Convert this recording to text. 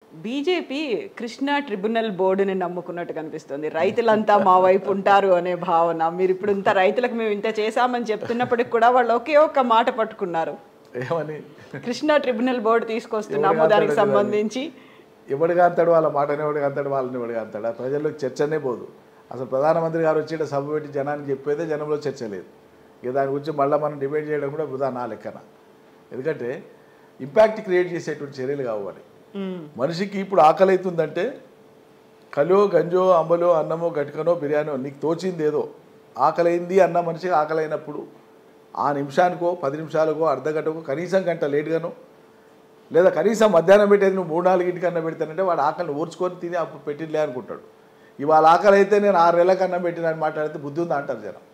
BJP Krishna tribunal బోర్డుని నమ్ముకున్నట్టు కనిపిస్తుంది రైతులంతా మా వైపు ఉంటారు అనే భావన మీరు ఇప్పుడు ఇంత రైతులకు మేము ఇంత చేశామని చెప్తున్నప్పటికి కూడా వాళ్ళు ఒకే ఒక్క మాట పట్టుకున్నారు ఏమని కృష్ణా ట్రిబ్యునల్ బోర్డు తీసుకొస్తున్నాము దానికి సంబంధించి ఎవడిగా అంతాడు వాళ్ళ మాటని ఎవడిగా అంతాడు వాళ్ళని ఎవడిగా అంతాడు ఆ ప్రజల్లోకి చర్చనే పోదు అసలు ప్రధానమంత్రి గారు వచ్చి ఈడ సభ పెట్టి జనానికి చెప్పేదే జనంలో చర్చ లేదు ఇక దాని గురించి మళ్ళీ మనం డిబేట్ చేయడం కూడా వృధా నా లెక్కన ఎందుకంటే ఇంపాక్ట్ క్రియేట్ చేసేటువంటి చర్యలు కావాలి మ్మ్. మనిషికి ఇప్పుడు ఆకలి అవుతుందంటే కలో గంజో అంబలో అన్నమో గట్కనో బిర్యానో నీకు తోచింది ఏదో ఆకలైంది అన్న మనిషికి ఆకలి అయినప్పుడు ఆ నిమిషానికో పది నిమిషాలకో అర్ధ గంటకో కనీసం గంట లేట్గానో లేదా కనీసం మధ్యాహ్నం పెట్టేది నువ్వు మూడు నాలుగింటికి అన్నం పెడతానంటే వాడు ఆకలిని ఓర్చుకొని తిని అప్పుడు పెట్టిలే అనుకుంటాడు ఇవాళ ఆకలి అయితే నేను ఆరు నెలలకు అన్నం పెట్టిన అని మాట్లాడితే బుద్ధి ఉందా అంటారు జనం